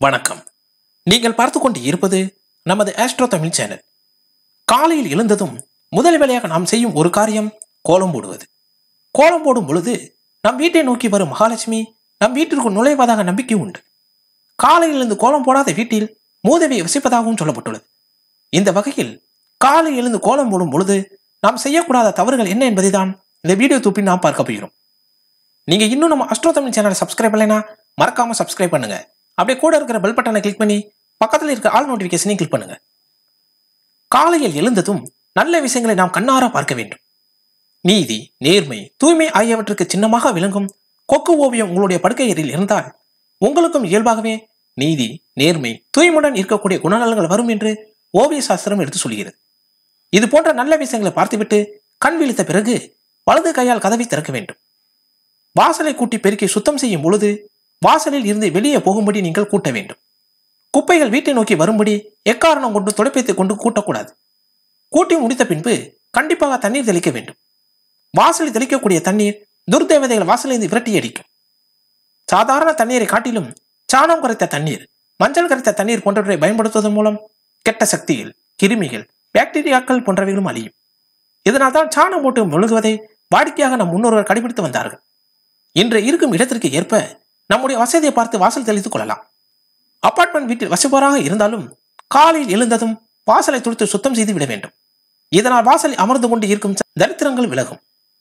வணக்கம் நீங்கள் பார்த்து கொண்டு இருப்பது நமது ஆஸ்ட்ரோ தமிழ் சேனல் காலையில் எழுந்ததும் முதல் வேலையாக நாம் செய்யும் ஒரு காரியம் கோலம் போடுவது கோலம் போடும் பொழுது நம் வீட்டை நோக்கி வரும் மகாலட்சுமி நம் வீட்டிற்குள் நுழைவதாக நம்பிக்கை உண்டு காலையில் எழுந்து கோலம் போடாத வீட்டில் மூதவியை வசிப்பதாகவும் சொல்லப்பட்டுள்ளது இந்த வகையில் காலை எழுந்து கோலம் போடும் பொழுது நாம் செய்யக்கூடாத தவறுகள் என்ன என்பதை தான் இந்த வீடியோ தூப்பி நாம் பார்க்க போகிறோம் நீங்க இன்னும் நம்ம அஸ்ட்ரோ தமிழ் சேனலை சப்ஸ்கிரைப் பண்ணலைன்னா மறக்காம சப்ஸ்கிரைப் பண்ணுங்க அப்படியே கூட இருக்கிற பெல் பட்டனை கிளிக் பண்ணி பக்கத்தில் இருக்கிற ஆல் நோட்டிஃபிகேஷனையும் கிளிக் பண்ணுங்க காலையில் எழுந்ததும் நல்ல விஷயங்களை நாம் கண்ணார பார்க்க வேண்டும் நீதி நேர்மை தூய்மை ஆகியவற்றுக்கு சின்னமாக விளங்கும் கொக்கு ஓவியம் உங்களுடைய படுக்கை அறையில் இருந்தால் உங்களுக்கும் இயல்பாகவே நீதி நேர்மை தூய்மையுடன் இருக்கக்கூடிய குணநலங்கள் வரும் என்று ஓவிய சாஸ்திரம் எடுத்து சொல்கிறது இது போன்ற நல்ல விஷயங்களை பார்த்துவிட்டு கண் விழித்த பிறகு வலது கையால் கதவை திறக்க வேண்டும் வாசலை கூட்டி பெருக்கி சுத்தம் செய்யும் பொழுது வாசலில் இருந்து வெளியே போகும்படி நீங்கள் கூட்ட வேண்டும் குப்பைகள் வீட்டை நோக்கி வரும்படி எக்காரணம் கொண்டு துடைப்பைத்துக் கொண்டு கூட்டக்கூடாது கூட்டி முடித்த பின்பு கண்டிப்பாக தண்ணீர் தெளிக்க வேண்டும் வாசலில் தெளிக்கக்கூடிய தண்ணீர் துர்தேவதைகள் வாசலிருந்து விரட்டி அடிக்கும் சாதாரண தண்ணீரை காட்டிலும் சாணம் குறைத்த தண்ணீர் மஞ்சள் கரைத்த தண்ணீர் போன்றவற்றை பயன்படுத்துவதன் மூலம் கெட்ட சக்திகள் கிருமிகள் பாக்டீரியாக்கள் போன்றவைகளும் அழியும் இதனால் தான் சாணம் போட்டு முழுகுவதை வாடிக்கையாக நம் முன்னோர்கள் கடைபிடித்து வந்தார்கள் இன்று இருக்கும் இடத்திற்கு ஏற்ப நம்முடைய வசதியை பார்த்து வாசல் தெளித்துக் கொள்ளலாம் அபார்ட்மெண்ட் வீட்டில் வசிப்பவராக இருந்தாலும் காலையில் எழுந்ததும் வாசலை துடுத்து சுத்தம் செய்து விட வேண்டும் இதனால் வாசலில் அமர்ந்து கொண்டு இருக்கும் தரித்திரங்கள் விலகும்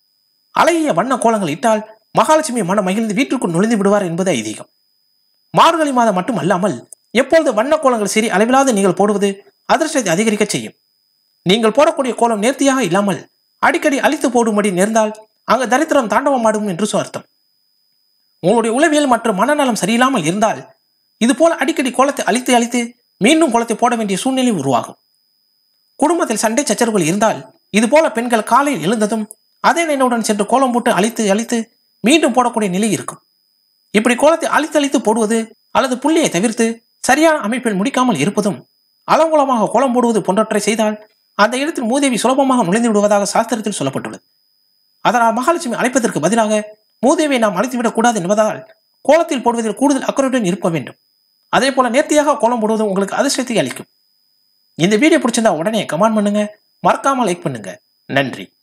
அழகிய வண்ண கோலங்கள் இட்டால் மகாலட்சுமி மனம் மகிழ்ந்து வீட்டிற்குள் நுழைந்து விடுவார் என்பது ஐதீகம் மார்கழி மாதம் மட்டும் அல்லாமல் எப்பொழுது வண்ண கோலங்கள் சரி அளவிலாது நீங்கள் போடுவது அதிர்ஷ்டத்தை அதிகரிக்க செய்யும் நீங்கள் போடக்கூடிய கோலம் நேர்த்தியாக இல்லாமல் அடிக்கடி அழித்து போடும்படி நேர்ந்தால் அங்கு தரித்திரம் தாண்டவமாடும் என்று அர்த்தம் உங்களுடைய உளவியல் மற்றும் மனநலம் சரியில்லாமல் இருந்தால் இது போல அடிக்கடி கோலத்தை அழித்து அழித்து மீண்டும் கோலத்தை போட வேண்டிய சூழ்நிலை உருவாகும் குடும்பத்தில் சண்டை சச்சரவுகள் இருந்தால் இது போல பெண்கள் காலையில் எழுந்ததும் அதே நினைவுடன் சென்று கோலம் போட்டு அழித்து அழித்து மீண்டும் போடக்கூடிய நிலை இருக்கும் இப்படி கோலத்தை அழித்து அழித்து போடுவது அல்லது புள்ளியை தவிர்த்து சரியான அமைப்பில் முடிக்காமல் இருப்பதும் அலங்கோலமாக கோலம் போடுவது போன்றவற்றை செய்தால் அந்த இடத்தில் மூதேவி சுலபமாக நுழைந்து விடுவதாக சாஸ்திரத்தில் சொல்லப்பட்டுள்ளது அதனால் மகாலட்சுமி அழைப்பதற்கு பதிலாக மூதேவியை நாம் அழைத்துவிடக் கூடாது என்பதால் கோலத்தில் போடுவதில் கூடுதல் அக்கறையுடன் இருக்க வேண்டும் அதே போல நேர்த்தியாக கோலம் போடுவது உங்களுக்கு அதிர்ஷ்டத்தை அளிக்கும் இந்த வீடியோ பிடிச்சிருந்தா உடனே கமெண்ட் பண்ணுங்க மறக்காம லைக் பண்ணுங்க நன்றி